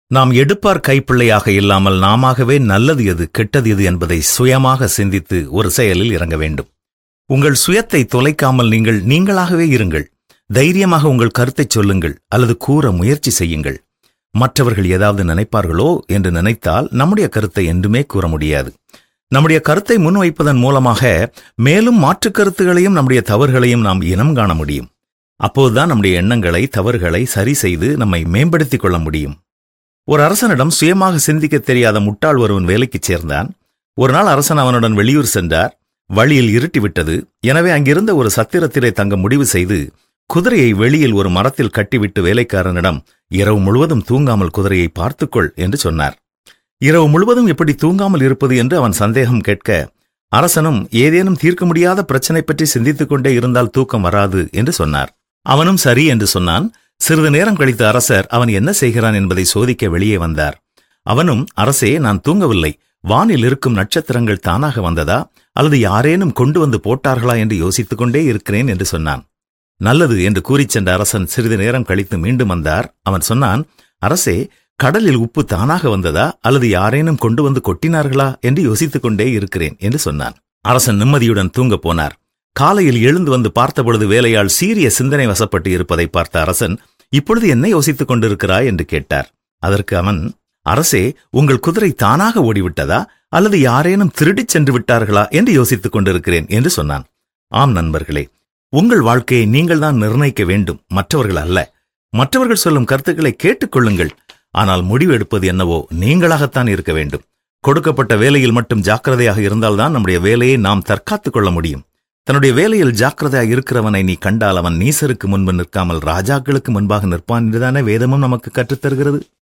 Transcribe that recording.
நாம் எடுப்பார் கைப்பிள்ளையாக இல்லாமல் நாமாகவே நல்லது எது கெட்டது எது என்பதை சுயமாக சிந்தித்து ஒரு செயலில் இறங்க வேண்டும் உங்கள் சுயத்தை தொலைக்காமல் நீங்கள் நீங்களாகவே இருங்கள் தைரியமாக உங்கள் கருத்தைச் சொல்லுங்கள் அல்லது கூற முயற்சி செய்யுங்கள் மற்றவர்கள் ஏதாவது நினைப்பார்களோ என்று நினைத்தால் நம்முடைய கருத்தை என்றுமே கூற முடியாது நம்முடைய கருத்தை முன்வைப்பதன் மூலமாக மேலும் மாற்றுக் கருத்துகளையும் நம்முடைய தவறுகளையும் நாம் இனம் காண முடியும் அப்போதுதான் நம்முடைய எண்ணங்களை தவறுகளை சரி செய்து நம்மை மேம்படுத்திக் கொள்ள முடியும் ஒரு அரசனிடம் சுயமாக சிந்திக்க தெரியாத முட்டாள் ஒருவன் வேலைக்குச் சேர்ந்தான் ஒரு நாள் அரசன் அவனுடன் வெளியூர் சென்றார் வழியில் இருட்டிவிட்டது எனவே அங்கிருந்த ஒரு சத்திரத்திலே தங்க முடிவு செய்து குதிரையை வெளியில் ஒரு மரத்தில் கட்டிவிட்டு வேலைக்காரனிடம் இரவு முழுவதும் தூங்காமல் குதிரையை பார்த்துக்கொள் என்று சொன்னார் இரவு முழுவதும் எப்படி தூங்காமல் இருப்பது என்று அவன் சந்தேகம் கேட்க அரசனும் ஏதேனும் தீர்க்க முடியாத பிரச்சனை பற்றி சிந்தித்துக் கொண்டே இருந்தால் தூக்கம் வராது என்று சொன்னார் அவனும் சரி என்று சொன்னான் சிறிது நேரம் கழித்து அரசர் அவன் என்ன செய்கிறான் என்பதை சோதிக்க வெளியே வந்தார் அவனும் அரசே நான் தூங்கவில்லை வானில் இருக்கும் நட்சத்திரங்கள் தானாக வந்ததா அல்லது யாரேனும் கொண்டு வந்து போட்டார்களா என்று யோசித்துக் கொண்டே இருக்கிறேன் என்று சொன்னான் நல்லது என்று கூறிச் சென்ற அரசன் சிறிது நேரம் கழித்து மீண்டும் வந்தார் அவன் சொன்னான் அரசே கடலில் உப்பு தானாக வந்ததா அல்லது யாரேனும் கொண்டு வந்து கொட்டினார்களா என்று யோசித்துக் கொண்டே இருக்கிறேன் என்று சொன்னான் அரசன் நிம்மதியுடன் தூங்கப் போனார் காலையில் எழுந்து வந்து பார்த்தபொழுது வேலையால் சீரிய சிந்தனை வசப்பட்டு இருப்பதை பார்த்த அரசன் இப்பொழுது என்ன யோசித்துக் கொண்டிருக்கிறாய் என்று கேட்டார் அதற்கு அவன் அரசே உங்கள் குதிரை தானாக ஓடிவிட்டதா அல்லது யாரேனும் திருடிச் சென்று விட்டார்களா என்று யோசித்துக் கொண்டிருக்கிறேன் என்று சொன்னான் ஆம் நண்பர்களே உங்கள் வாழ்க்கையை நீங்கள்தான் நிர்ணயிக்க வேண்டும் மற்றவர்கள் அல்ல மற்றவர்கள் சொல்லும் கருத்துக்களை கேட்டுக்கொள்ளுங்கள் ஆனால் முடிவு எடுப்பது என்னவோ நீங்களாகத்தான் இருக்க வேண்டும் கொடுக்கப்பட்ட வேலையில் மட்டும் ஜாக்கிரதையாக இருந்தால்தான் நம்முடைய வேலையை நாம் தற்காத்துக் கொள்ள முடியும் தன்னுடைய வேலையில் ஜாக்கிரதையாக இருக்கிறவனை நீ கண்டால் அவன் நீசருக்கு முன்பு நிற்காமல் ராஜாக்களுக்கு முன்பாக நிற்பான் என்றுதானே வேதமும் நமக்கு கற்றுத்தருகிறது